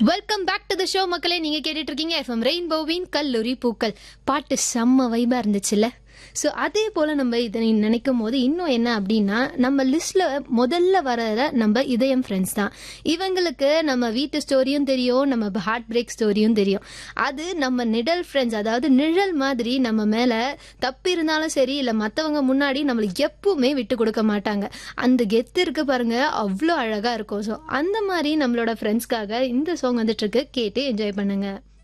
welcome back to the show மக்களே நீங்க கேட்டுட்டு இருக்கீங்க எஃப்எம் ரெயின்போவின் கல்லூரி பூக்கள் பாட்டு செம்ம வைபா இருந்துச்சுல்ல ஸோ அதே போல நம்ம இதை நினைக்கும் போது இன்னும் என்ன அப்படின்னா நம்ம லிஸ்ட்ல முதல்ல வர நம்ம இதயம் ஃப்ரெண்ட்ஸ் தான் இவங்களுக்கு நம்ம வீட்டு ஸ்டோரியும் தெரியும் நம்ம ஹார்ட் பிரேக் ஸ்டோரியும் தெரியும் அது நம்ம நிழல் ஃப்ரெண்ட்ஸ் அதாவது நிழல் மாதிரி நம்ம மேல தப்பு இருந்தாலும் சரி இல்லை மற்றவங்க முன்னாடி நம்மளுக்கு எப்பவுமே விட்டு கொடுக்க மாட்டாங்க அந்த கெத்து இருக்கு பாருங்க அவ்வளோ அழகா இருக்கும் ஸோ அந்த மாதிரி நம்மளோட ஃப்ரெண்ட்ஸ்க்காக இந்த சாங் வந்துட்டு இருக்கு கேட்டு என்ஜாய் பண்ணுங்க